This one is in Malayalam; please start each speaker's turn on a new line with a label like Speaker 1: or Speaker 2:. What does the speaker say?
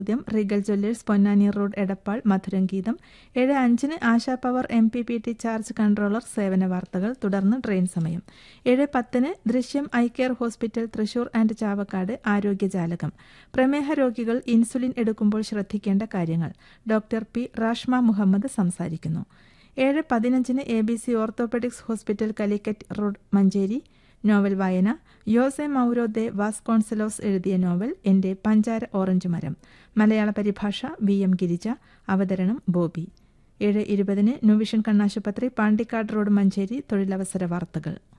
Speaker 1: ആദ്യം regal jewellers Ponnani road Edappal Madhuram Geetham ഏഴ് അഞ്ചിന് Asha power M P P T charge controller സേവന വാർത്തകൾ തുടർന്ന് ട്രെയിൻ സമയം ഏഴ് പത്തിന് Drishyam eye care hospital Thrissur and Chavakkad ആരോഗ്യജാലകം പ്രമേഹ രോഗികൾ ഇൻസുലിൻ എടുക്കുമ്പോൾ ശ്രദ്ധിക്കേണ്ട കാര്യങ്ങൾ ഡോക്ടർ പി റാഷ്മ മുഹമ്മദ് സംസാരിക്കുന്നു ഏഴ് പതിനഞ്ചിന് A B C orthopaedics hospital Calicut road Manjeri novel വായന യോസെ മൗരോ ദെ വാസ്കോൺസലോസ് എഴുതിയ നോവൽ എന്റെ പഞ്ചാര ഓറഞ്ച് മരം മലയാള പരിഭാഷ വി എം ഗിരിജ അവതരണം ബോബി ഏഴ് ഇരുപതിന് ന്യൂവിഷൻ കണ്ണാശുപത്രി പാണ്ടിക്കാട് റോഡ് മഞ്ചേരി തൊഴിലവസര വാർത്തകൾ